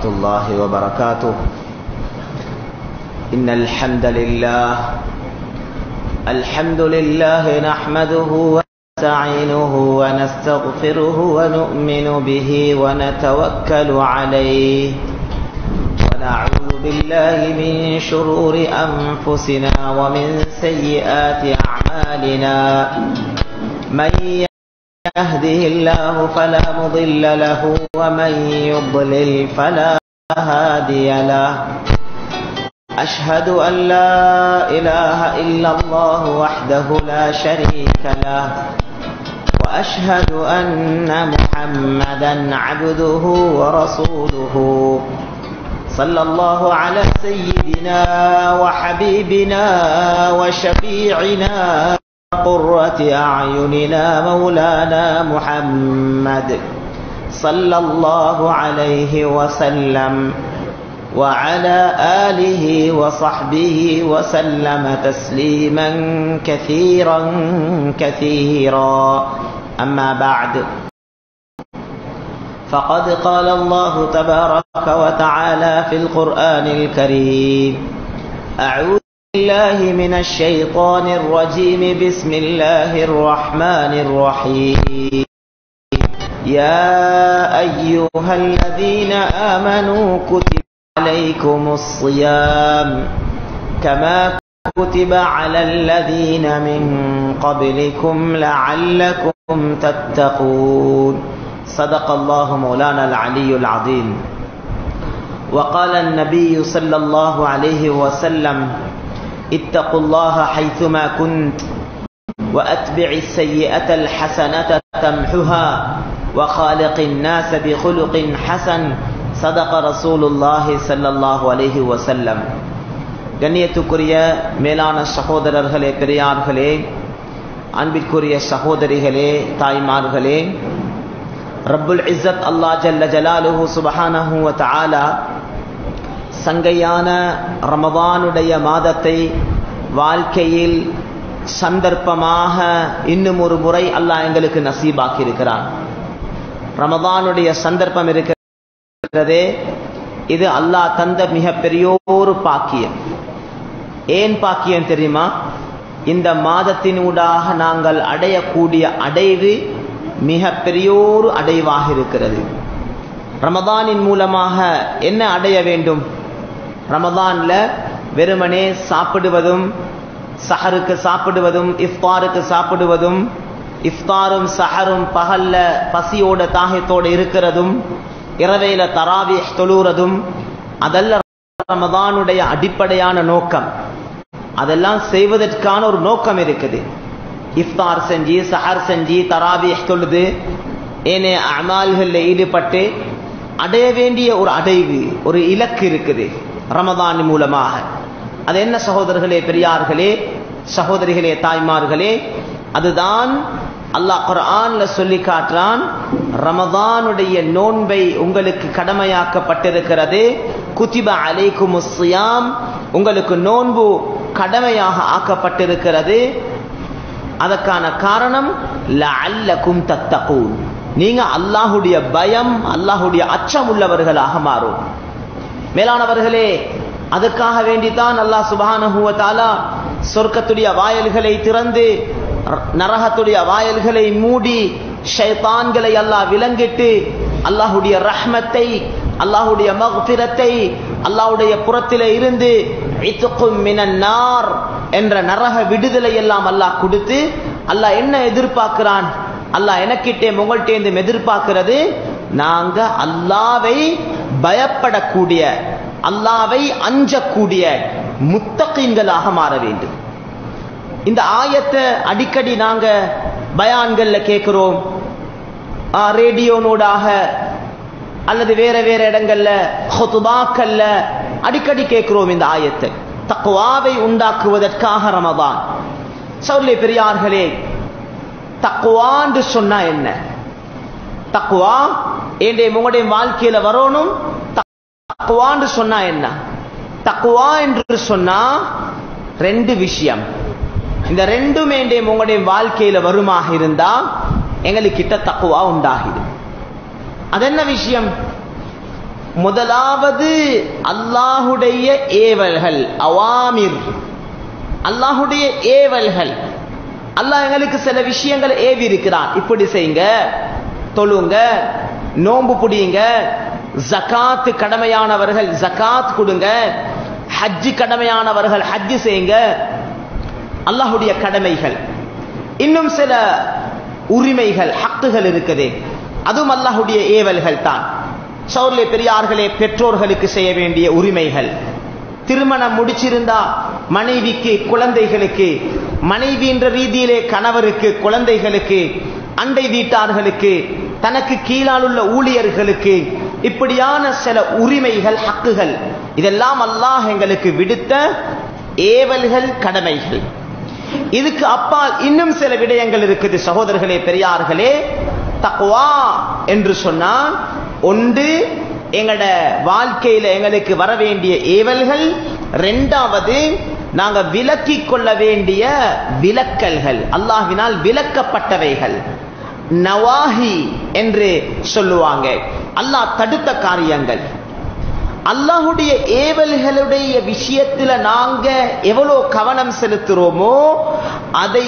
الله وبركاته إن الحمد لله الحمد لله نحمده ونستعينه ونستغفره ونؤمن به ونتوكل عليه ونعوذ بالله من شرور أنفسنا ومن سيئات أعمالنا من يهده الله فلا مضل له ومن يضلل فلا هادي له أشهد أن لا إله إلا الله وحده لا شريك له وأشهد أن محمدا عبده ورسوله صلى الله على سيدنا وحبيبنا وشفيعنا قرة أعيننا مولانا محمد صلى الله عليه وسلم وعلى آله وصحبه وسلم تسليما كثيرا كثيرا أما بعد فقد قال الله تبارك وتعالى في القرآن الكريم أعوذ بالله من الشيطان الرجيم بسم الله الرحمن الرحيم يا أيها الذين آمنوا كتب عليكم الصيام كما كتب على الذين من قبلكم لعلكم تتقون صدق الله مولانا العلي العظيم وقال النبي صلى الله عليه وسلم اتقوا الله حيثما كنت وأتبع السيئة الحسنة تمحها وخالق الناس بخلق حسن صدق رسول الله صلى الله عليه وسلم கண்ணியத்துக்குரிய மேலான சகோதரர்களே பெரியார்களே அன்பிற்குரிய சகோதரிகளே தாய்மார்களே ரப்புல் இஸ்ஸத் அல்லா ஜல்ல ஜலாலுஹு சுபஹானஹு வ தஆலா சங்கையான ரமதானுடைய மாதத்தை வாழ்க்கையில் சந்தர்ப்பமாக இன்னும் ஒரு முறை அல்லாஹ் எங்களுக்கு நசீபாக்கி இருக்கிறான் ரமதானுடைய சந்தர்ப்பம் இருக்கிறதே இது அல்லாஹ் தந்த மிக பெரியோரு பாக்கியம் ஏன் பாக்கியம் தெரியுமா இந்த மாதத்தினூடாக நாங்கள் அடையக்கூடிய அடைவு மிக பெரியோரு அடைவாக இருக்கிறது ரமதானின் மூலமாக என்ன அடைய வேண்டும் ரமதான்ல வெறுமனே சாப்பிடுவதும் சஹருக்கு சாப்பிடுவதும் இஃப்தாருக்கு சாப்பிடுவதும் இஃப்தாரும் சஹரும் பகல்ல பசியோட தாகத்தோடு இருக்கிறதும் இரவையில தராவி தொழுறதும் அதல்ல ரமதானுடைய அடிப்படையான நோக்கம் அதெல்லாம் செய்வதற்கான ஒரு நோக்கம் இருக்குது இஃப்தார் செஞ்சு சஹர் செஞ்சு தராவி தொழுது ஏனைய அமால்களில் ஈடுபட்டு அடைய வேண்டிய ஒரு அடைவு ஒரு இலக்கு இருக்குது ரமதான் மூலமாக அது என்ன சகோதரர்களே பெரியார்களே சகோதரிகளே தாய்மார்களே அதுதான் அல்லாஹ் குர்ஆன்ல சொல்லி காட்டுறான் ரமதானுடைய நோன்பை உங்களுக்கு கடமையாக்கப்பட்டிருக்கிறது குதிப அலைக்கும் சியாம் உங்களுக்கு நோன்பு கடமையாக ஆக்கப்பட்டிருக்கிறது அதற்கான காரணம் லஅல்லக்கும் தத்தகூன் நீங்க அல்லாஹுடைய பயம் அல்லாஹுடைய அச்சம் உள்ளவர்களாக மாறும் மேலானவர்களே அதுக்காக வேண்டித்தான் அல்லாஹ் சுபானஹுவ தாலா சொர்க்கத்துடைய வாயல்களை திறந்து நரகத்துடைய வாயல்களை மூடி ஷைத்தான்களை அல்லாஹ் விலங்கிட்டு அல்லாஹுடைய ரஹ்மத்தை அல்லாஹுடைய மக்பிரத்தை அல்லாஹுடைய புறத்திலே இருந்து மினன்னார் என்ற நரக விடுதலை எல்லாம் அல்லாஹ் கொடுத்து அல்லாஹ் என்ன எதிர்பார்க்கிறான் அல்லாஹ் எனக்கிட்டே உங்கள்கிட்டே எதிர்பார்க்கிறது நாங்க அல்லாவை பயப்படக்கூடிய அல்லாவை அஞ்சக்கூடிய முத்தகீன்களாக மாற வேண்டும் இந்த ஆயத்தை அடிக்கடி நாங்க பயான்கள்ல கேட்கிறோம் ரேடியோனோடாக அல்லது வேற வேற இடங்கள்ல ஹொத்துபாக்கல்ல அடிக்கடி கேட்கிறோம் இந்த ஆயத்தை தக்குவாவை உண்டாக்குவதற்காக ரமதான் சொல்லி பெரியார்களே தக்குவான்னு சொன்னா என்ன தக்குவா என்னுடைய உங்களுடைய வாழ்க்கையில வரணும் தக்குவான்னு சொன்னா என்ன தக்குவா என்று சொன்னா ரெண்டு விஷயம் இந்த ரெண்டுமே உங்களுடைய வாழ்க்கையில வருமாக இருந்தா எங்களுக்கு கிட்ட தக்குவா உண்டாகிடும் அது என்ன விஷயம் முதலாவது அல்லாஹுடைய ஏவல்கள் அவாமிர் அல்லாஹுடைய ஏவல்கள் அல்லாஹ் எங்களுக்கு சில விஷயங்களை ஏவி இருக்கிறான் இப்படி செய்யுங்க தொழுங்க நோன்பு புடியுங்க ஜகாத்து கடமையானவர்கள் ஜகாத் கொடுங்க ஹஜ்ஜு கடமையானவர்கள் ஹஜ்ஜு செய்யுங்க அல்லாஹுடைய கடமைகள் இன்னும் சில உரிமைகள் ஹக்குகள் இருக்குது அதுவும் அல்லாஹுடைய ஏவல்கள் தான் சௌர்லே பெரியார்களே பெற்றோர்களுக்கு செய்ய வேண்டிய உரிமைகள் திருமணம் முடிச்சிருந்தா மனைவிக்கு குழந்தைகளுக்கு மனைவி என்ற ரீதியிலே கணவருக்கு குழந்தைகளுக்கு அண்டை வீட்டார்களுக்கு தனக்கு கீழால் உள்ள ஊழியர்களுக்கு இப்படியான சில உரிமைகள் ஹக்குகள் இதெல்லாம் அல்லாஹ் எங்களுக்கு விடுத்த ஏவல்கள் கடமைகள் இதுக்கு அப்பால் இன்னும் சில விடயங்கள் இருக்குது சகோதரர்களே பெரியார்களே தக்வா என்று சொன்னால் ஒன்று எங்களோட வாழ்க்கையில எங்களுக்கு வர வேண்டிய ஏவல்கள் ரெண்டாவது நாங்க விலக்கி கொள்ள வேண்டிய விலக்கல்கள் அல்லாஹ்வினால் விலக்கப்பட்டவைகள் நவாஹி என்று சொல்லுவாங்க அல்லாஹ் தடுத்த காரியங்கள் அல்லாஹுடைய ஏவல்களுடைய விஷயத்துல நாங்க எவ்வளவு கவனம் செலுத்துறோமோ அதை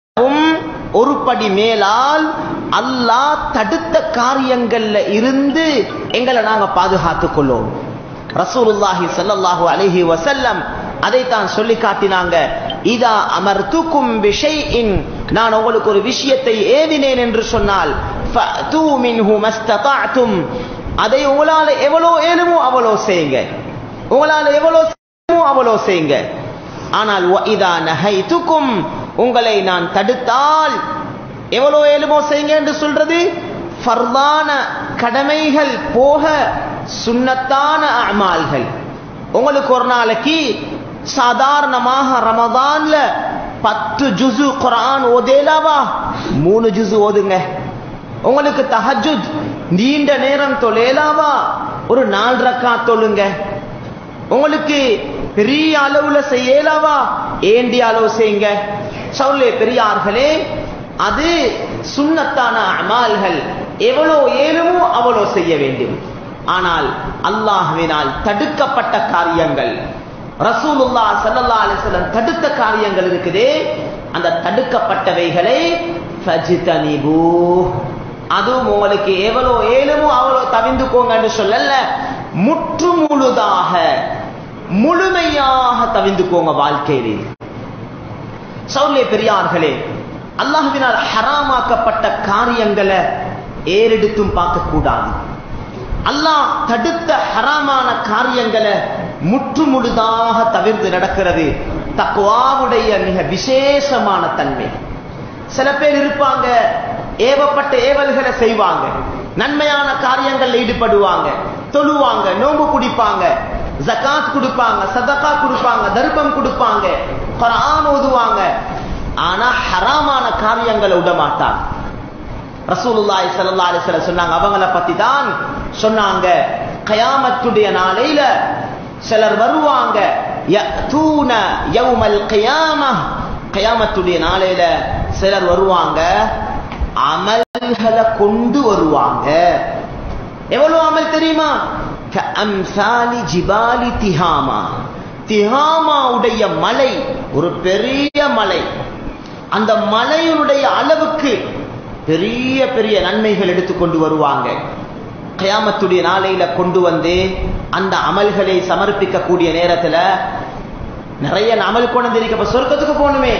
ஒரு படி மேலால் அல்லாஹ் தடுத்த காரியங்கள்ல இருந்து எங்களை நாங்க பாதுகாத்துக் கொள்ளும் ரசூலுல்லாஹி ஸல்லல்லாஹு அலைஹி வஸல்லம் அதைத்தான் சொல்லி காட்டினாங்க இதா அமர்த்துக்கும் விஷைஇன் நான் உங்களுக்கு ஒரு விஷயத்தை ஏவினேன் என்று சொன்னால் ஃபஅது மின்ஹு மஸ்ததஅதும் அதை உங்களால எவ்வளோ ஏழுமோ அவ்வளோ செய்யுங்க உங்களால எவ்வளோ செய்யுமோ அவ்வளோ செய்யுங்க ஆனால் இதா நஹைதுக்கும் உங்களை நான் தடுத்தால் எவ்வளோ ஏழுமோ செய்யுங்க என்று சொல்றது ஃபர்தான கடமைகள் போக சுன்னத்தான அமால்கள் உங்களுக்கு ஒரு நாளைக்கு சாதாரணமாக ரமதான்ல பத்து ஜுசு குரான் ஓதேலாவா மூணு ஜுசு ஓதுங்க உங்களுக்கு தஹஜுத் நீண்ட நேரம் தொழேலாவா ஒரு நாலு ரக்கா தொழுங்க உங்களுக்கு பெரிய அளவுல செய்யலாவா ஏண்டி அளவு செய்யுங்க சொல்லே பெரியார்களே அது சுண்ணத்தான அமால்கள் எவ்வளோ ஏழுமோ அவ்வளோ செய்ய வேண்டும் ஆனால் அல்லாஹ்வினால் தடுக்கப்பட்ட காரியங்கள் ரசூலுல்லா சல்லல்லா அலிஸ்லம் தடுத்த காரியங்கள் இருக்குதே அந்த தடுக்கப்பட்டவைகளை ஃபஜ்தனிபூ அதுவும் உங்களுக்கு எவ்வளோ ஏழுமோ அவ்வளோ தவிந்துக்கோங்கன்னு சொல்லல முற்று முழுதாக முழுமையாக தவிந்துக்கோங்க வாழ்க்கையிலே சௌலே பெரியார்களே அல்லாஹுவினால் ஹராமாக்கப்பட்ட காரியங்களை ஏறெடுத்தும் பார்க்கக்கூடாது அல்லாஹ் தடுத்த ஹராமான காரியங்களை முற்று முழுதாக தவிர்த்து நடக்கிறது தக்குவாவுடைய மிக விசேஷமான தன்மை சில பேர் இருப்பாங்க ஏவப்பட்ட ஏவல்களை செய்வாங்க நன்மையான காரியங்கள்ல ஈடுபடுவாங்க தொழுவாங்க நோம்பு குடிப்பாங்க ஜகாத் கொடுப்பாங்க சதகா கொடுப்பாங்க தர்ப்பம் கொடுப்பாங்க குரான் ஓதுவாங்க ஆனா ஹராமான காரியங்களை விட மாட்டாங்க ரசூலுல்லாஹி ஸல்லல்லாஹு அலைஹி வஸல்லம் சொன்னாங்க அவங்கள பத்தி தான் சொன்னாங்க கயாமத்துடைய நாளையில சிலர் வருவாங்க யஅதூன யௌமல் கியாமah கயாமத்துடைய நாளையில சிலர் வருவாங்க அமல்களை கொண்டு வருவாங்க எவ்வளவு அமல் தெரியுமா கஅம்சாலி ஜிபாலி திஹாமா திஹாமாவுடைய மலை ஒரு பெரிய மலை அந்த மலையினுடைய அளவுக்கு பெரிய பெரிய நன்மைகள் எடுத்துக்கொண்டு வருவாங்க கயாமத்துடைய நாளையில கொண்டு வந்து அந்த அமல்களை சமர்ப்பிக்கக்கூடிய நேரத்துல நிறைய அமல் கொண்டு வந்திருக்க சொர்க்கத்துக்கு போகணுமே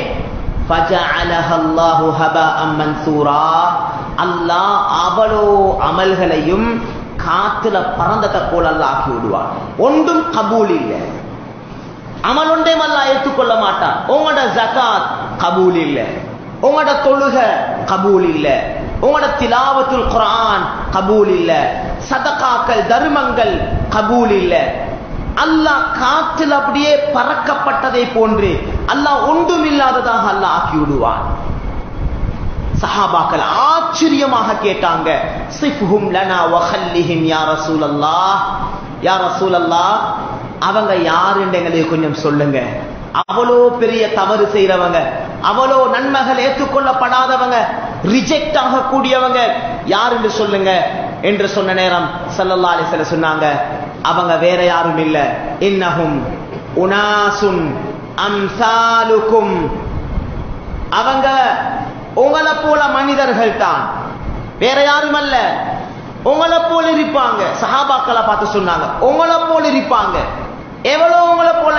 அல்லாஹ் அவ்வளோ அமல்களையும் காத்துல பறந்தத போல அல்ல ஆக்கி விடுவான் ஒன்றும் கபூல் இல்லை அமல் ஒன்றையும் அல்ல ஏற்றுக்கொள்ள மாட்டான் உங்களோட ஜகாத் கபூல் இல்லை உங்களோட தொழுக கபூல் இல்ல உங்களோட திலாவத்துல் குரான் கபூல் இல்ல சதகாக்கள் தர்மங்கள் கபூல் இல்ல அல்லாஹ் காற்றில் அப்படியே பறக்கப்பட்டதை போன்று அல்லாஹ் ஒன்றும் இல்லாததாக அல்லாஹ் ஆக்கி விடுவான் சஹாபாக்கள் ஆச்சரியமாக கேட்டாங்க சிஃப்ஹும் லனா வஹல்லிஹிம் யா ரசூலல்லாஹ் யா ரசூலல்லாஹ் அவங்க யாருன்னு எங்களுக்கு கொஞ்சம் சொல்லுங்க அவ்வளோ பெரிய தவறு செய்யறவங்க அவ்வளோ நன்மைகள் ஏற்றுக்கொள்ளப்படாதவங்க ரிஜெக்ட் ஆகக்கூடியவங்க யாருன்னு சொல்லுங்க என்று சொன்ன நேரம் ஸல்லல்லாஹு அலைஹி வஸல்லம் சொன்னாங்க அவங்க வேற யாரும் இல்ல இன்னஹும் உனாசுன் அம்சாலுக்கும் அவங்க உங்களை போல மனிதர்கள் தான் வேற யாரும் அல்ல உங்களை போல இருப்பாங்க சஹாபாக்களை பார்த்து சொன்னாங்க உங்களை போல இருப்பாங்க எவ்வளவு உங்களை போல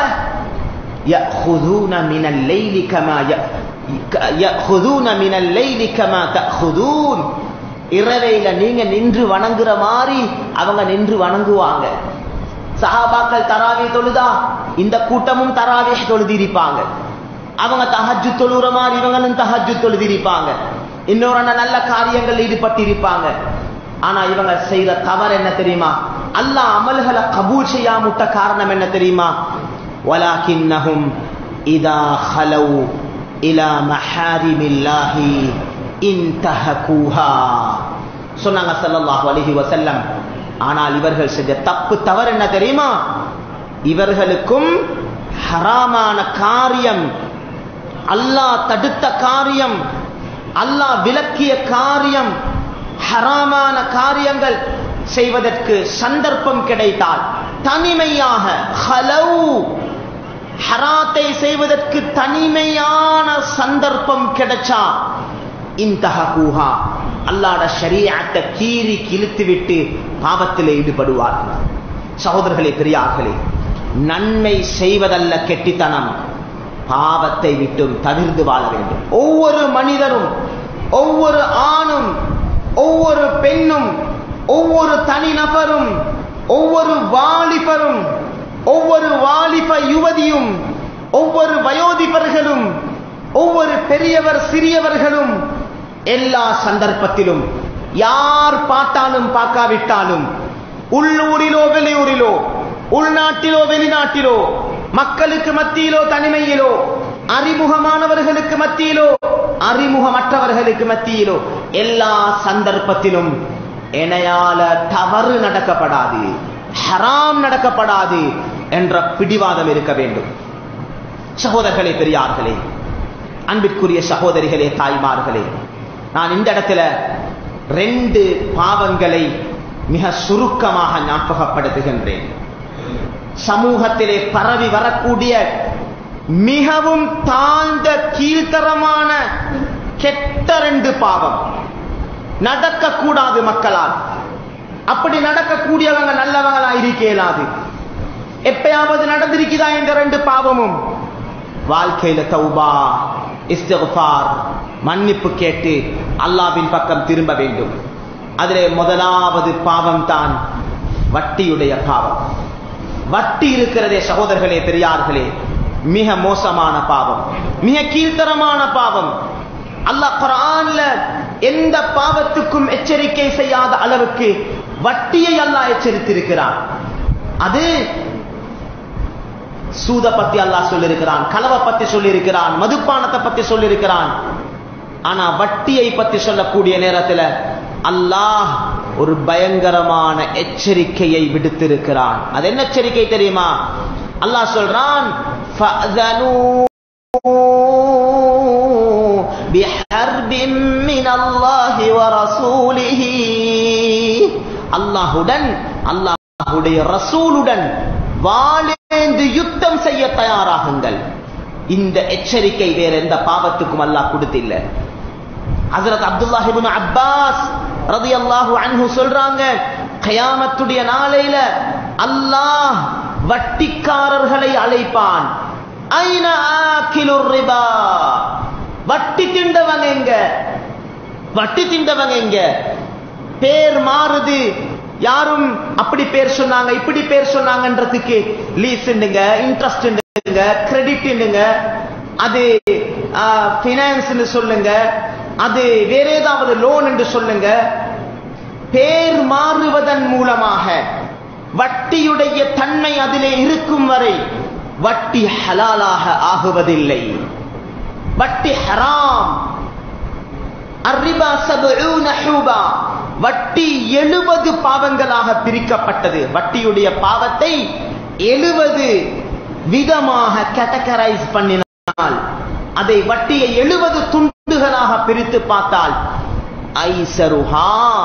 يأخذون من الليل كما ي- يأخذون من الليل كما تأخذون இரவையில நீங்க நின்று வணங்குற மாதிரி அவங்க நின்று வணங்குவாங்க சஹாபாக்கள் தராவி தொழுதா இந்த கூட்டமும் தராவி தொழுதிருப்பாங்க அவங்க தஹஜ்ஜு தொழுற மாதிரி இவங்களும் தஹஜ்ஜு தொழுதிருப்பாங்க இன்னொரு அண்ணன் நல்ல காரியங்கள் ஈடுபட்டிருப்பாங்க ஆனா இவங்க செய்யற தவறு என்ன தெரியுமா அல்லாஹ் அமல்களை கபூல் செய்யாமுட்ட காரணம் என்ன தெரியுமா ولكنهم إذا خلوا إلى محارم الله انتهكوها சொன்னாங்க ஸல்லல்லாஹு அலைஹி வஸல்லம் ஆனால் இவர்கள் செஞ்ச தப்பு தவறு என்ன தெரியுமா இவர்களுக்கும் ஹராமான காரியம் அல்லாஹ் தடுத்த காரியம் அல்லாஹ் விலக்கிய காரியம் ஹராமான காரியங்கள் செய்வதற்கு சந்தர்ப்பம் கிடைத்தால் தனிமையாக ஹலவு ஹராத்தை செய்வதற்கு தனிமையான சந்தர்ப்பம் கிடைச்சா இந்தஹூஹா அல்லாட ஷரீஅத்தை கீறி கிழித்து விட்டு பாவத்தில் ஈடுபடுவார்கள் சகோதரர்களே பெரியார்களே நன்மை செய்வதல்ல கெட்டித்தனம் பாவத்தை விட்டும் தவிர்த்து வாழ வேண்டும் ஒவ்வொரு மனிதரும் ஒவ்வொரு ஆணும் ஒவ்வொரு பெண்ணும் ஒவ்வொரு தனிநபரும் ஒவ்வொரு வாலிபரும் ஒவ்வொரு வாலிப யுவதியும் ஒவ்வொரு வயோதிபர்களும் ஒவ்வொரு பெரியவர் சிறியவர்களும் எல்லா சந்தர்ப்பத்திலும் யார் பார்த்தாலும் பார்க்காவிட்டாலும் உள்ளூரிலோ வெளியூரிலோ உள்நாட்டிலோ வெளிநாட்டிலோ மக்களுக்கு மத்தியிலோ தனிமையிலோ அறிமுகமானவர்களுக்கு மத்தியிலோ அறிமுகமற்றவர்களுக்கு மத்தியிலோ எல்லா சந்தர்ப்பத்திலும் எனையால தவறு நடக்கப்படாது ஹராம் நடக்கப்படாது என்ற பிடிவாதம் இருக்க வேண்டும் சகோதரர்களே பெரியார்களே அன்பிற்குரிய சகோதரிகளே தாய்மார்களே நான் இந்த இடத்துல ரெண்டு பாவங்களை மிக சுருக்கமாக ஞாபகப்படுத்துகின்றேன் சமூகத்திலே பரவி வரக்கூடிய மிகவும் தாழ்ந்த கீழ்த்தரமான கெட்ட ரெண்டு பாவம் நடக்கக்கூடாது மக்களால் அப்படி நடக்கக்கூடியவங்க நல்லவங்களா இருக்க இயலாது எப்பயாவது நடந்திருக்குதா இந்த ரெண்டு பாவமும் வாழ்க்கையில தௌபா இஸ்திஃபார் மன்னிப்பு கேட்டு அல்லாவின் பக்கம் திரும்ப வேண்டும் அதிலே முதலாவது பாவம் தான் வட்டியுடைய பாவம் வட்டி இருக்கிறதே சகோதரர்களே பெரியார்களே மிக மோசமான பாவம் மிக கீழ்த்தரமான பாவம் அல்லாஹ் குரான்ல எந்த பாவத்துக்கும் எச்சரிக்கை செய்யாத அளவுக்கு வட்டியை அல்லாஹ் எச்சரித்திருக்கிறான் அது சூத பத்தி அல்லாஹ் சொல்லியிருக்கிறான் களவை பத்தி சொல்லியிருக்கிறான் மதுப்பானத்தை பத்தி சொல்லியிருக்கிறான் ஆனா வட்டியை பத்தி சொல்லக்கூடிய நேரத்துல அல்லாஹ் ஒரு பயங்கரமான எச்சரிக்கையை விடுத்திருக்கிறான் அது என்ன எச்சரிக்கை தெரியுமா அல்லாஹ் சொல்றான் பிஹர்பின் மின் அல்லாஹி வ ரசூலிஹி அல்லாஹுடன் அல்லாஹுடைய ரசூலுடன் வாழேந்து யுத்தம் செய்ய தயாராகுங்கள் இந்த எச்சரிக்கை வேற எந்த பாவத்துக்கும் அல்லாஹ் கொடுத்தில்ல ஹசரத் அப்துல்லாஹ் இப்னு அப்பாஸ் ரலியல்லாஹு அன்ஹு சொல்றாங்க கயாமத்துடைய நாளையில அல்லாஹ் வட்டிக்காரர்களை அழைப்பான் ஐன ஆக்கிலுர் ரிபா வட்டி திண்டவங்க எங்க வட்டி திண்டவங்க எங்க பேர் மாறுது யாரும் அப்படி பேர் சொன்னாங்க இப்படி பேர் சொன்னாங்கன்றதுக்கு லீஸ் இன்ட்ரெஸ்ட் கிரெடிட் அது பினான்ஸ் சொல்லுங்க அது வேற ஏதாவது லோன் என்று சொல்லுங்க பேர் மாறுவதன் மூலமாக வட்டியுடைய தன்மை அதிலே இருக்கும் வரை வட்டி ஹலாலாக ஆகுவதில்லை வட்டி ஹராம் அர்ரிபா சபூன ஹூபா வட்டி எழுபது பாவங்களாக பிரிக்கப்பட்டது வட்டியுடைய பாவத்தை எழுபது விதமாக கேட்டகரைஸ் பண்ணினால் அதை வட்டியை எழுபது துண்டுகளாக பிரித்து பார்த்தால் ஐசருஹா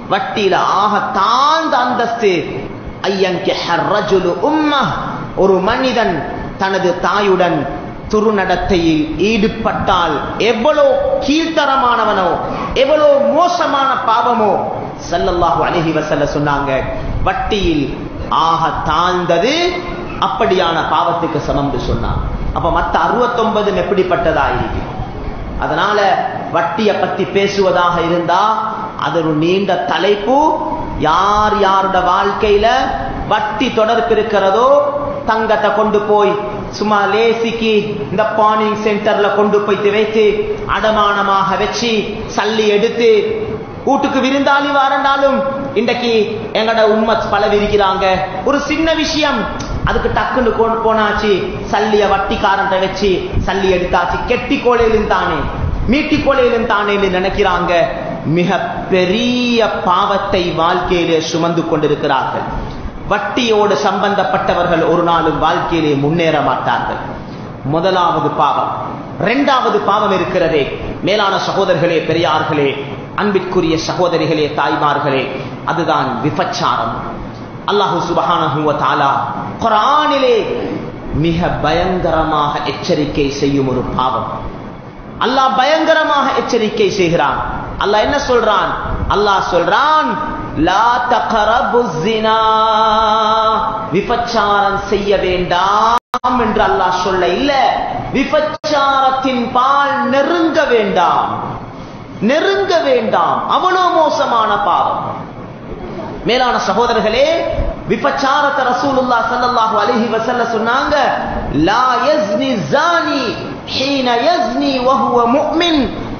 வட்டியில ஆக தாழ்ந்த அந்தஸ்து ஐயங்கிஹ ரஜுலு உம்மஹ். ஒரு மனிதன் தனது தாயுடன் துருநடத்தையில் ஈடுபட்டால் எவ்வளோ கீழ்த்தரமானவனோ எவ்வளோ மோசமான பாவமோ ஸல்லல்லாஹு அலைஹி வஸல்ல சொன்னாங்க வட்டியில் ஆக தாழ்ந்தது அப்படியான பாவத்துக்கு சமம்னு சொன்னான் அப்ப மத்த 69 எப்படிப்பட்டதா இருக்கு அதனால வட்டிய பத்தி பேசுவதாக இருந்தா அது ஒரு நீண்ட தலைப்பு யார் யாரோட வாழ்க்கையில வட்டி தொடர்பு இருக்கிறதோ தங்கத்தை கொண்டு போய் சும்மா லேசிக்கு இந்த பானிங் சென்டர்ல கொண்டு போய் வைத்து அடமானமாக வச்சு சல்லி எடுத்து வீட்டுக்கு விருந்தாளி வாரண்டாலும் இன்றைக்கு எங்கட உண்மத் பல விரிக்கிறாங்க ஒரு சின்ன விஷயம் அதுக்கு டக்குன்னு கொண்டு போனாச்சு சல்லிய வட்டிக்காரன்ட்ட வச்சு சல்லி எடுத்தாச்சு கெட்டி கோலையிலும் தானே மீட்டி கோலையிலும் தானே நினைக்கிறாங்க மிக பெரிய பாவத்தை வாழ்க்கையிலே சுமந்து கொண்டிருக்கிறார்கள் வட்டியோடு சம்பந்தப்பட்டவர்கள் ஒரு நாளும் வாழ்க்கையிலே முன்னேற மாட்டார்கள் முதலாவது பாவம் இரண்டாவது பாவம் இருக்கிறதே மேலான சகோதரர்களே பெரியார்களே அன்பிற்குரிய சகோதரிகளே தாய்மார்களே அதுதான் விபச்சாரம் அல்லாஹு சுபஹானஹு வ தஆலா குர்ஆனிலே மிக பயங்கரமாக எச்சரிக்கை செய்யும் ஒரு பாவம் அல்லாஹ் பயங்கரமாக எச்சரிக்கை செய்கிறான் அல்லாஹ் என்ன சொல்றான் அல்லாஹ் சொல்றான் லா தக்ரபு ஸினா விபச்சாரம் செய்ய வேண்டாம் என்று அல்லாஹ் சொல்ல இல்ல விபச்சாரத்தின் பால் நெருங்க வேண்டாம் நெருங்க வேண்டாம் அவ்வளவு மோசமான பாவம் மேலான சகோதரர்களே விபச்சாரத்தை ரசூலுல்லா ஸல்லல்லாஹு அலைஹி வஸல்லம் சொன்னாங்க லா யஸ்னி ஜானி ஹீன யஸ்னி வஹுவ முஃமின்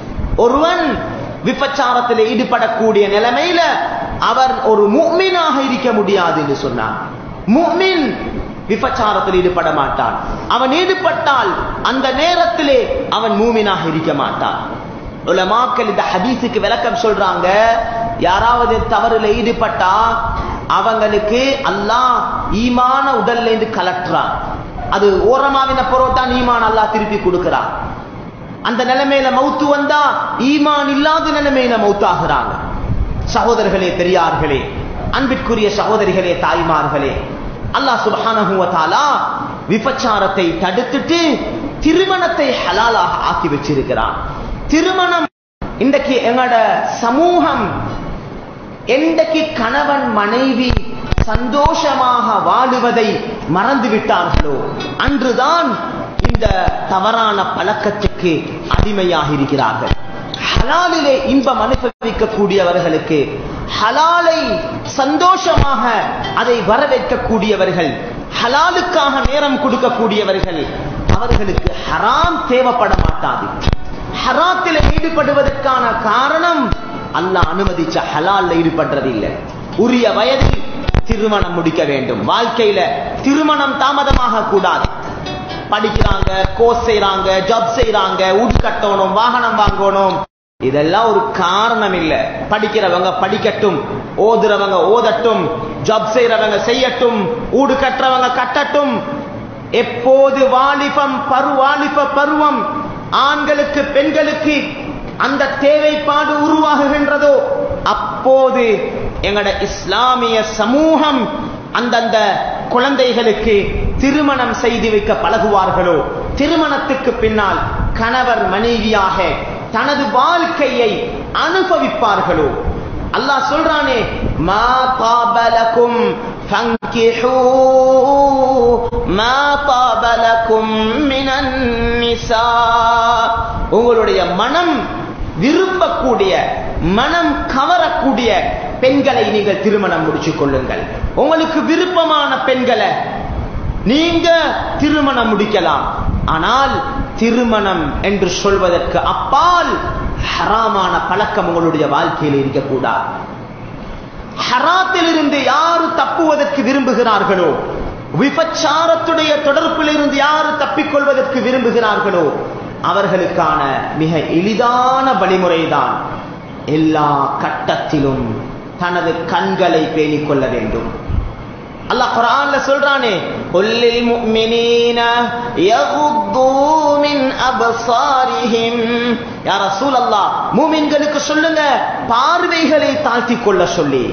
ஒருவன் விபச்சாரத்தில் ஈடுபடக்கூடிய நிலைமையில அவர் ஒரு முஃமினாக இருக்க முடியாது என்று சொன்னார் முஃமின் விபச்சாரத்தில் ஈடுபட மாட்டான் அவன் ஈடுபட்டால் அந்த நேரத்திலே அவன் மூமினாக இருக்க மாட்டான் உலமாக்கள் இந்த ஹதீஸுக்கு விளக்கம் சொல்றாங்க யாராவது தவறுல ஈடுபட்டா அவங்களுக்கு அல்லாஹ் ஈமான உடல்ல இருந்து கலட்டுறான் அது ஓரமாவின பொருள்தான் ஈமான் அல்லாஹ் திருப்பி கொடுக்கிறான் அந்த நிலைமையில மௌத்து வந்தா ஈமான் இல்லாத நிலைமையில மௌத்தாகிறாங்க சகோதரர்களே பெரியார்களே அன்பிற்குரிய சகோதரிகளே தாய்மார்களே அல்லாஹ் சுப்ஹானஹு வ தஆலா விபச்சாரத்தை தடுத்துட்டு திருமணத்தை ஹலாலாக ஆக்கி வச்சிருக்கிறான் திருமணம் இன்றைக்கு எங்களோட சமூகம் என்றைக்கு கணவன் மனைவி சந்தோஷமாக வாழுவதை மறந்து விட்டார்களோ அன்றுதான் இந்த தவறான பழக்கத்துக்கு அடிமையாக இருக்கிறார்கள் ஹலாலிலே இன்பம் அனுபவிக்கக்கூடியவர்களுக்கு ஹலாலை சந்தோஷமாக அதை வரவேற்கக்கூடியவர்கள் ஹலாலுக்காக நேரம் கொடுக்கக்கூடியவர்கள் அவர்களுக்கு ஹராம் தேவைப்பட மாட்டாது ஹராத்தில் ஈடுபடுவதற்கான காரணம் அல்லாஹ் அனுமதிச்ச ஹலால்ல ஈடுபடுறது இல்லை உரிய வயதில் திருமணம் முடிக்க வேண்டும் வாழ்க்கையில திருமணம் தாமதமாக கூடாது படிக்கிறாங்க கோர்ஸ் செய்யறாங்க ஜாப் செய்யறாங்க வீடு கட்டணும் வாகனம் வாங்கணும் இதெல்லாம் ஒரு காரணம் இல்ல படிக்கிறவங்க படிக்கட்டும் ஓதுறவங்க ஓதட்டும் ஜாப் செய்யறவங்க செய்யட்டும் வீடு கட்டுறவங்க கட்டட்டும் எப்போது வாலிபம் பரு வாலிப பருவம் ஆண்களுக்கு பெண்களுக்கு அந்த தேவைப்பாடு உருவாகுகின்றதோ அப்போது எங்கட இஸ்லாமிய சமூகம் அந்தந்த குழந்தைகளுக்கு திருமணம் செய்து வைக்க பழகுவார்களோ திருமணத்துக்கு பின்னால் கணவர் மனைவியாக தனது வாழ்க்கையை அனுபவிப்பார்களோ அல்லாஹ் சொல்றானே மா காபலக்கும் மா காபலக்கும் மினன் நிசா உங்களுடைய மனம் விரும்பக்கூடிய மனம் கவரக்கூடிய பெண்களை நீங்கள் திருமணம் முடிச்சுக் கொள்ளுங்கள் உங்களுக்கு விருப்பமான பெண்களை நீங்க திருமணம் முடிக்கலாம் ஆனால் திருமணம் என்று சொல்வதற்கு அப்பால் ஹராமான பழக்கம் உங்களுடைய வாழ்க்கையில் இருக்கக்கூடாது ஹராத்திலிருந்து யாரு தப்புவதற்கு விரும்புகிறார்களோ விபச்சாரத்துடைய தொடர்பிலிருந்து யாரு தப்பிக்கொள்வதற்கு விரும்புகிறார்களோ அவர்களுக்கான மிக எளிதான வழிமுறைதான் எல்லா கட்டத்திலும் தனது கண்களை பேணிக் கொள்ள வேண்டும் அல்லாஹ் குர்ஆன்ல சொல்றானே குல்லில் முஃமினீன யகுது மின் அப்சாரிஹிம் யார சூழல்லா மூமின்களுக்கு சொல்லுங்க பார்வைகளை தாழ்த்தி கொள்ள சொல்லி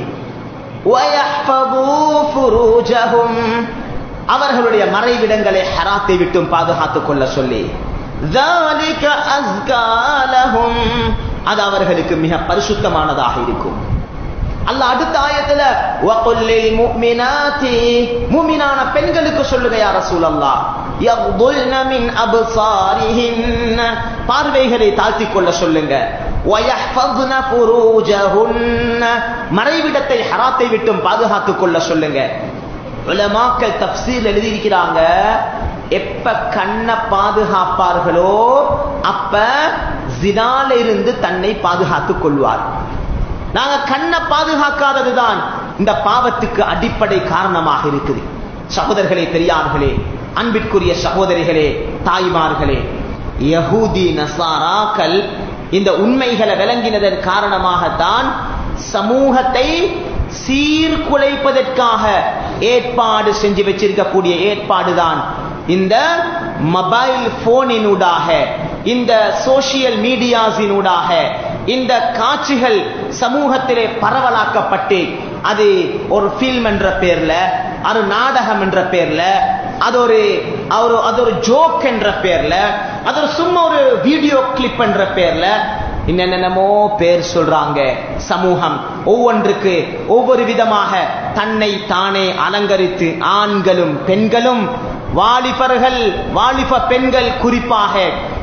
وَيَحْفَظُوا فُرُوجَهُمْ அவர்களுடைய மறைவிடங்களை ஹராத்தை விட்டும் பாதுகாத்துக் கொள்ள சொல்லி ذَلِكَ أَزْكَى لَهُمْ அது அவர்களுக்கு மிக பரிசுத்தமானதாக இருக்கும் அல்லாஹ் அடுத்த ஆயத்துல வகுல்லில் முஃமினாத்தி முஃமினான பெண்களுக்கு சொல்லுங்க யா ரசூலல்லாஹ் யக்துல்ன மின் அப்சாரிஹின் பார்வைகளை தாழ்த்திக் கொள்ள சொல்லுங்க வயஹ்ஃபஸ்ன ஃபுரூஜஹுன் மறைவிடத்தை ஹராத்தை விட்டும் பாதுகாத்துக் கொள்ள சொல்லுங்க உலமாக்கள் தப்சீல் எழுதியிருக்கிறாங்க எப்ப கண்ணை பாதுகாப்பார்களோ அப்ப ஜினால இருந்து தன்னை பாதுகாத்துக் கொள்வார் நாங்க கண்ணை பாதுகாக்காததுதான் இந்த பாவத்துக்கு அடிப்படை காரணமாக இருக்குது சகோதரர்களே பெரியார்களே அன்பிற்குரிய சகோதரிகளே தாய்மார்களே யகூதி நசாராக்கள் இந்த உண்மைகளை விளங்கினதன் காரணமாகத்தான் சமூகத்தை சீர்குலைப்பதற்காக ஏற்பாடு செஞ்சு வச்சிருக்கக்கூடிய ஏற்பாடுதான் இந்த மொபைல் போனினூடாக இந்த சோசியல் மீடியாஸினூடாக இந்த காட்சிகள் சமூகத்திலே பரவலாக்கப்பட்டு அது ஒரு ஃபில்ம் என்ற பேர்ல அது நாடகம் என்ற பேர்ல அது ஒரு ஒரு அது ஒரு ஜோக் என்ற பேர்ல அது ஒரு சும்மா ஒரு வீடியோ கிளிப் என்ற பேர்ல என்னென்னமோ பேர் சொல்றாங்க சமூகம் ஒவ்வொன்றுக்கு ஒவ்வொரு விதமாக தன்னை தானே அலங்கரித்து ஆண்களும் பெண்களும் வாலிபர்கள் வாலிப பெண்கள் குறிப்பாக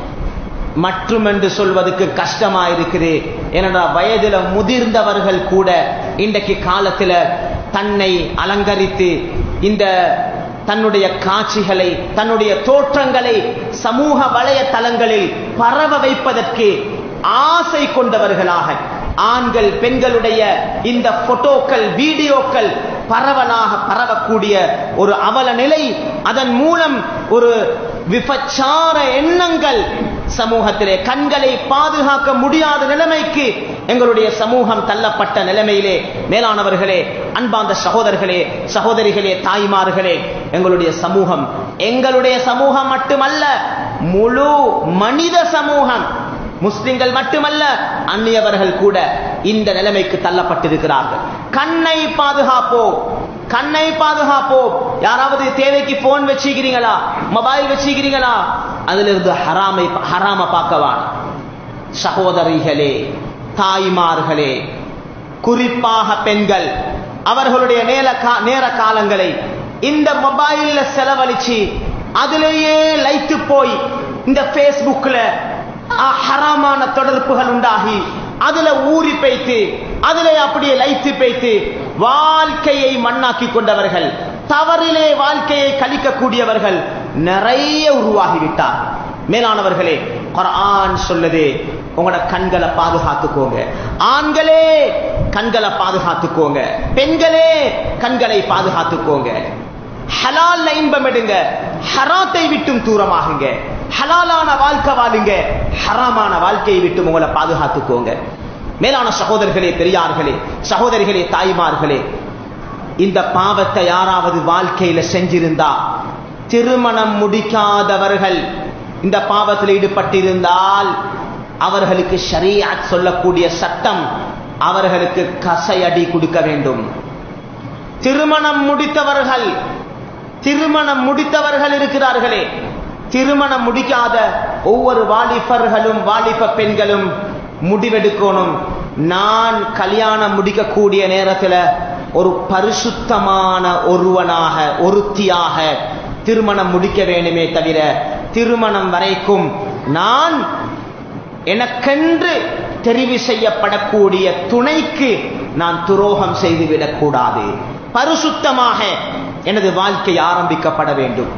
மற்றும் என்று சொல்வதற்கு கஷ்டமா இருக்குது ஏனென்றா வயதுல முதிர்ந்தவர்கள் கூட இன்றைக்கு காலத்துல தன்னை அலங்கரித்து இந்த தன்னுடைய காட்சிகளை தன்னுடைய தோற்றங்களை சமூக வலையதளங்களில் பரவ வைப்பதற்கு ஆசை கொண்டவர்களாக ஆண்கள் பெண்களுடைய இந்த போட்டோக்கள் வீடியோக்கள் பரவலாக பரவக்கூடிய ஒரு அவல நிலை அதன் மூலம் ஒரு விபச்சார எண்ணங்கள் சமூகத்திலே கண்களை பாதுகாக்க முடியாத நிலைமைக்கு எங்களுடைய சமூகம் தள்ளப்பட்ட நிலைமையிலே மேலானவர்களே அன்பாந்த சகோதரர்களே சகோதரிகளே தாய்மார்களே எங்களுடைய சமூகம் எங்களுடைய சமூகம் மட்டுமல்ல முழு மனித சமூகம் முஸ்லிம்கள் மட்டுமல்ல அந்நியவர்கள் கூட இந்த நிலைமைக்கு தள்ளப்பட்டிருக்கிறார்கள் கண்ணை பாதுகாப்போம் கண்ணை பாதுகாப்போம் யாராவது தேவைக்கு போன் வச்சுக்கிறீங்களா மொபைல் வச்சுக்கிறீங்களா அதுல இருந்து ஹராமை ஹராம பார்க்கவான் சகோதரிகளே தாய்மார்களே குறிப்பாக பெண்கள் அவர்களுடைய நேர நேர காலங்களை இந்த மொபைல்ல செலவழிச்சு அதிலேயே லைத்து போய் இந்த பேஸ்புக்ல ஹராமான தொடர்புகள் உண்டாகி அதுல ஊறி பைத்து அதுல அப்படியே லைத்து பைத்து வாழ்க்கையை மண்ணாக்கி கொண்டவர்கள் தவறிலே வாழ்க்கையை கழிக்கக்கூடியவர்கள் நிறைய உருவாகிவிட்டார் மேலானவர்களே குரான் சொல்லுது உங்களோட கண்களை பாதுகாத்துக்கோங்க ஆண்களே கண்களை பாதுகாத்துக்கோங்க பெண்களே கண்களை பாதுகாத்துக்கோங்க ஹலால் இன்பம் எடுங்க ஹராத்தை விட்டும் தூரமாகுங்க ஹலாலான வாழ்க்கை வாழுங்க ஹராமான வாழ்க்கையை விட்டு உங்களை பாதுகாத்துக்கோங்க மேலான சகோதரர்களே பெரியார்களே சகோதரிகளே தாய்மார்களே இந்த பாவத்தை யாராவது வாழ்க்கையில செஞ்சிருந்தா திருமணம் முடிக்காதவர்கள் இந்த பாவத்தில் ஈடுபட்டிருந்தால் அவர்களுக்கு ஷரியாத் சொல்லக்கூடிய சட்டம் அவர்களுக்கு கசையடி கொடுக்க வேண்டும் திருமணம் முடித்தவர்கள் திருமணம் முடித்தவர்கள் இருக்கிறார்களே திருமணம் முடிக்காத ஒவ்வொரு வாலிபர்களும் வாலிப பெண்களும் முடிவெடுக்கணும் நான் கல்யாணம் முடிக்கக்கூடிய நேரத்தில் ஒரு பரிசுத்தமான ஒருவனாக ஒருத்தியாக திருமணம் முடிக்க வேண்டுமே தவிர திருமணம் வரைக்கும் நான் எனக்கென்று தெரிவு செய்யப்படக்கூடிய துணைக்கு நான் துரோகம் செய்துவிடக் கூடாது பரிசுத்தமாக எனது வாழ்க்கை ஆரம்பிக்கப்பட வேண்டும்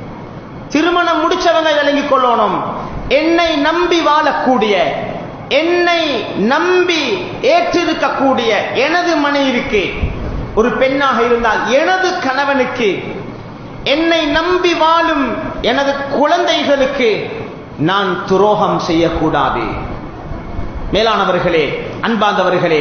திருமணம் முடிச்சவங்க விளங்கிக் கொள்ளணும் என்னை நம்பி வாழக்கூடிய என்னை நம்பி ஏற்றிருக்கக்கூடிய எனது மனைவிக்கு ஒரு பெண்ணாக இருந்தால் எனது கணவனுக்கு என்னை நம்பி வாழும் எனது குழந்தைகளுக்கு நான் துரோகம் செய்யக்கூடாது மேலானவர்களே அன்பாந்தவர்களே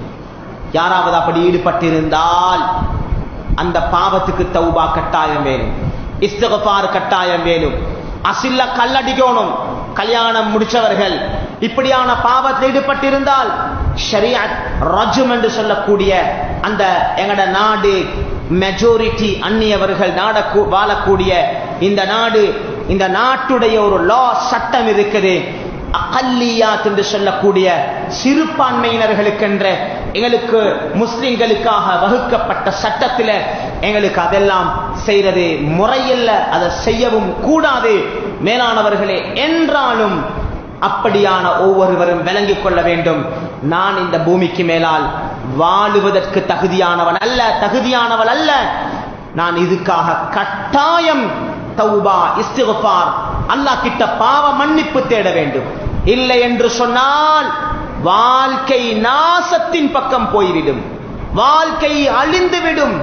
யாராவது அப்படி ஈடுபட்டிருந்தால் அந்த பாவத்துக்கு தௌபா கட்டாயம் வேணும் இஸ்தகபார் கட்டாயம் வேணும் அசில்ல கல்லடிக்கணும் கல்யாணம் முடிச்சவர்கள் இப்படியான பாவத்தில் ஈடுபட்டிருந்தால் ஷரியத் ரஜும் என்று சொல்லக்கூடிய அந்த எங்கட நாடு மெஜாரிட்டி அந்நியவர்கள் நாட வாழக்கூடிய இந்த நாடு இந்த நாட்டுடைய ஒரு லா சட்டம் இருக்குது அகல்லியாத் என்று சொல்லக்கூடிய சிறுபான்மையினர்களுக்கென்ற எங்களுக்கு முஸ்லிம்களுக்காக வகுக்கப்பட்ட சட்டத்தில் எங்களுக்கு அதெல்லாம் செய்யறது முறையில்ல அதை செய்யவும் கூடாது மேலானவர்களே என்றாலும் அப்படியான ஒவ்வொருவரும் விளங்கிக் கொள்ள வேண்டும் நான் இந்த பூமிக்கு மேலால் வாழுவதற்கு தகுதியானவன் அல்ல தகுதியானவள் அல்ல நான் இதுக்காக கட்டாயம் தௌபா இஸ்திகுபார் அல்லாஹ் கிட்ட பாவ மன்னிப்பு தேட வேண்டும் இல்லை என்று சொன்னால் வாழ்க்கை நாசத்தின் பக்கம் போய்விடும் வாழ்க்கை அழிந்துவிடும்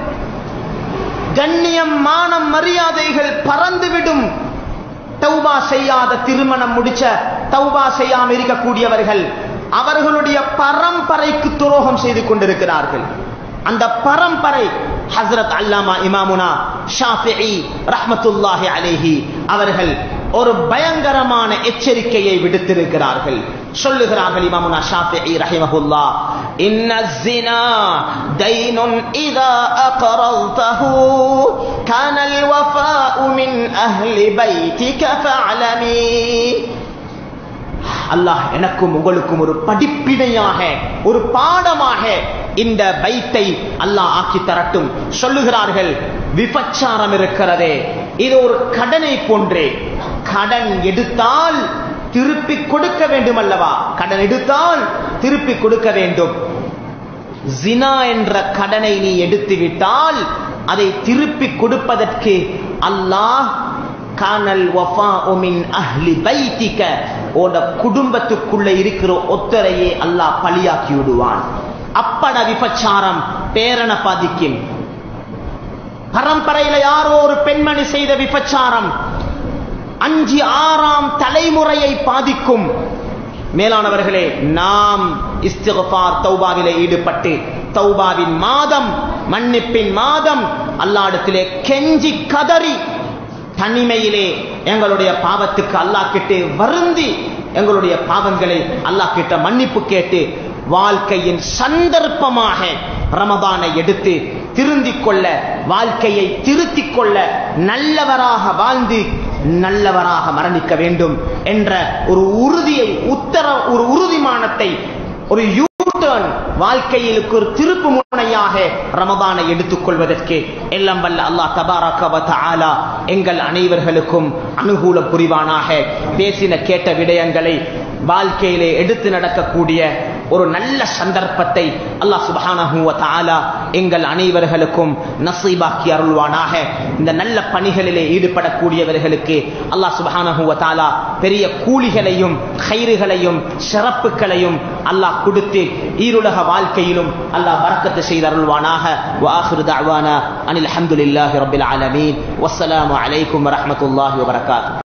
கண்ணியம் மானம் மரியாதைகள் பறந்துவிடும் தௌபா செய்யாத திருமணம் முடிச்ச தௌபா செய்யாம இருக்கக்கூடியவர்கள் அவர்களுடைய பரம்பரைக்கு துரோகம் செய்து கொண்டிருக்கிறார்கள் அந்த பரம்பரை ஹசரத் அல்லாமா இமாமுனா ஷாஃபிஇ ரஹ்மத்துல்லாஹி அலைஹி அவர்கள் ஒரு பயங்கரமான எச்சரிக்கையை விடுத்திருக்கிறார்கள் சொல்லுகிறார்கள் இமாமுனா ஷாஃபிஇ ரஹிமஹுல்லா இன்ன الزنا دين إذا أقرضته كان الوفاء من أهل بيتك فاعلمي அல்லாஹ் எனக்கும் உங்களுக்கும் ஒரு படிப்பினையாக ஒரு பாடமாக இந்த பைத்தை அல்லாஹ் ஆக்கி தரட்டும் சொல்லுகிறார்கள் விபச்சாரம் இருக்கிறதே இது ஒரு கடனை போன்றே கடன் எடுத்தால் திருப்பி கொடுக்க வேண்டும் அல்லவா கடன் எடுத்தால் திருப்பி கொடுக்க வேண்டும் ஜினா என்ற கடனை நீ எடுத்து விட்டால் அதை திருப்பி கொடுப்பதற்கு அல்லாஹ் கானல் வஃபா மின் அஹ்லி பைத்திக உட குடும்பத்துக்குள்ள இருக்கிற ஒத்தரையே அல்லாஹ் பலியாக்கி விடுவான் அப்பட விபச்சாரம் பேரன பாதிக்கும் பரம்பரையில யாரோ ஒரு பெண்மணி செய்த விபச்சாரம் அஞ்சு ஆறாம் தலைமுறையை பாதிக்கும் மேலானவர்களே நாம் இஸ்திகபார் தௌபாவிலே ஈடுபட்டு தௌபாவின் மாதம் மன்னிப்பின் மாதம் அல்லாடத்திலே கெஞ்சி கதறி தனிமையிலே எங்களுடைய பாவத்துக்கு அல்லாஹ் கிட்டே வருந்தி எங்களுடைய பாவங்களை அல்லாஹ் கிட்ட மன்னிப்பு கேட்டு வாழ்க்கையின் சந்தர்ப்பமாக ரமதானை எடுத்து திருந்திக் கொள்ள வாழ்க்கையை திருத்திக் கொள்ள நல்லவராக வாழ்ந்து நல்லவராக மரணிக்க வேண்டும் என்ற ஒரு உறுதியை உத்தர ஒரு உறுதிமானத்தை ஒரு யூட்டர்ன் வாழ்க்கையில் ஒரு திருப்பு முனையாக ரமதானை எடுத்துக் கொள்வதற்கு எல்லாம் வல்ல அல்லாஹ் தபாரக ஆலா எங்கள் அனைவர்களுக்கும் அனுகூலம் புரிவானாக பேசின கேட்ட விடயங்களை வாழ்க்கையிலே எடுத்து நடக்கக்கூடிய ஒரு நல்ல சந்தர்ப்பத்தை அல்லாஹ் சுபஹானஹு வ தஆலா எங்கள் அனைவர்களுக்கும் நசீபாக்கி அருள்வானாக இந்த நல்ல பணிகளிலே ஈடுபடக்கூடியவர்களுக்கு அல்லாஹ் சுபஹானஹு வ தஆலா பெரிய கூலிகளையும் கைறுகளையும் சிறப்புகளையும் அல்லாஹ் கொடுத்து ஈருலக வாழ்க்கையிலும் அல்லாஹ் பரக்கத்து செய்து அருள்வானாக வாஹிரு தஅவானா அனில் ஹம்துலில்லாஹி ரப்பில் ஆலமீன் வஸ்ஸலாமு அலைக்கும் வரஹ்மத்துல்லாஹி வபரகாத்துஹு